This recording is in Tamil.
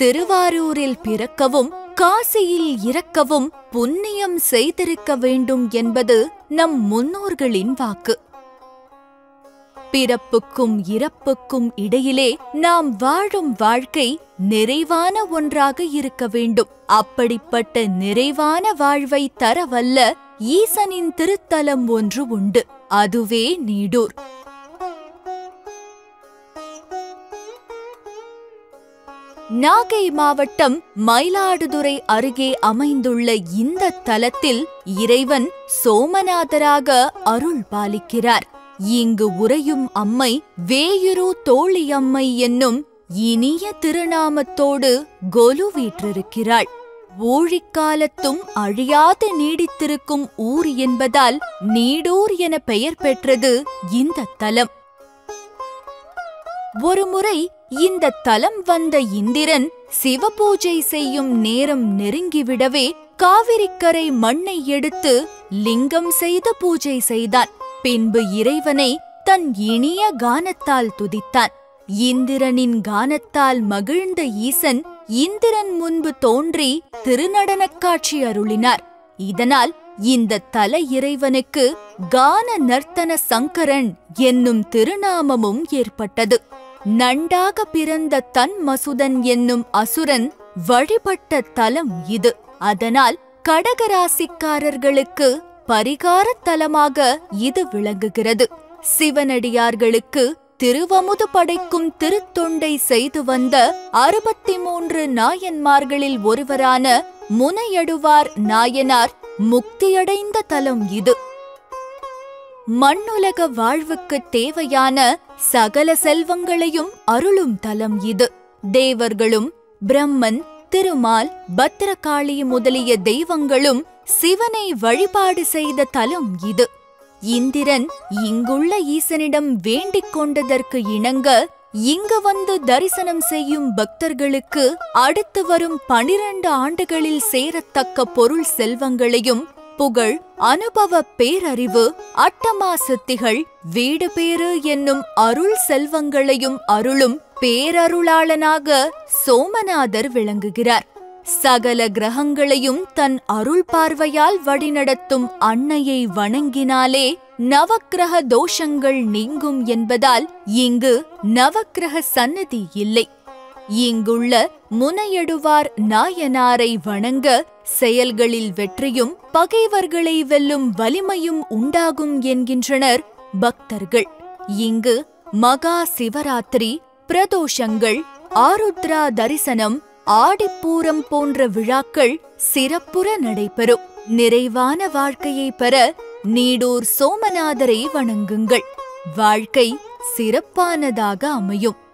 திருவாரூரில் பிறக்கவும் காசியில் இறக்கவும் புண்ணியம் செய்திருக்க வேண்டும் என்பது நம் முன்னோர்களின் வாக்கு பிறப்புக்கும் இறப்புக்கும் இடையிலே நாம் வாழும் வாழ்க்கை நிறைவான ஒன்றாக இருக்க வேண்டும் அப்படிப்பட்ட நிறைவான வாழ்வை தரவல்ல ஈசனின் திருத்தலம் ஒன்று உண்டு அதுவே நீடூர் நாகை மாவட்டம் மயிலாடுதுறை அருகே அமைந்துள்ள இந்த தலத்தில் இறைவன் சோமநாதராக அருள் பாலிக்கிறார் இங்கு உறையும் அம்மை வேயுரு தோழியம்மை என்னும் இனிய திருநாமத்தோடு கொலு வீற்றிருக்கிறாள் ஊழிக்காலத்தும் அழியாது நீடித்திருக்கும் ஊர் என்பதால் நீடூர் என பெயர் பெற்றது இந்த தலம் ஒருமுறை இந்த தலம் வந்த இந்திரன் சிவபூஜை செய்யும் நேரம் நெருங்கிவிடவே காவிரிக்கரை மண்ணை எடுத்து லிங்கம் செய்து பூஜை செய்தான் பின்பு இறைவனை தன் இனிய கானத்தால் துதித்தான் இந்திரனின் கானத்தால் மகிழ்ந்த ஈசன் இந்திரன் முன்பு தோன்றி திருநடனக் காட்சி அருளினார் இதனால் இந்த தல இறைவனுக்கு கான நர்த்தன சங்கரன் என்னும் திருநாமமும் ஏற்பட்டது நண்டாக பிறந்த தன் மசுதன் என்னும் அசுரன் வழிபட்ட தலம் இது அதனால் கடகராசிக்காரர்களுக்கு பரிகாரத் தலமாக இது விளங்குகிறது சிவனடியார்களுக்கு திருவமுது படைக்கும் திருத்தொண்டை செய்து வந்த அறுபத்தி மூன்று நாயன்மார்களில் ஒருவரான முனையடுவார் நாயனார் முக்தியடைந்த தலம் இது மண்ணுலக வாழ்வுக்கு தேவையான சகல செல்வங்களையும் அருளும் தலம் இது தேவர்களும் பிரம்மன் திருமால் பத்திரகாளி முதலிய தெய்வங்களும் சிவனை வழிபாடு செய்த தலம் இது இந்திரன் இங்குள்ள ஈசனிடம் வேண்டிக் கொண்டதற்கு இணங்க இங்கு வந்து தரிசனம் செய்யும் பக்தர்களுக்கு அடுத்து வரும் பனிரண்டு ஆண்டுகளில் சேரத்தக்க பொருள் செல்வங்களையும் புகழ் அனுபவ பேரறிவு அட்டமா சித்திகள் வீடு பேறு என்னும் அருள் செல்வங்களையும் அருளும் பேரருளாளனாக சோமநாதர் விளங்குகிறார் சகல கிரகங்களையும் தன் அருள் பார்வையால் வழிநடத்தும் அன்னையை வணங்கினாலே நவக்கிரக தோஷங்கள் நீங்கும் என்பதால் இங்கு நவக்கிரக சன்னதி இல்லை இங்குள்ள முனையடுவார் நாயனாரை வணங்க செயல்களில் வெற்றியும் பகைவர்களை வெல்லும் வலிமையும் உண்டாகும் என்கின்றனர் பக்தர்கள் இங்கு மகா சிவராத்திரி பிரதோஷங்கள் ஆருத்ரா தரிசனம் ஆடிப்பூரம் போன்ற விழாக்கள் சிறப்புற நடைபெறும் நிறைவான வாழ்க்கையை பெற நீடூர் சோமநாதரை வணங்குங்கள் வாழ்க்கை சிறப்பானதாக அமையும்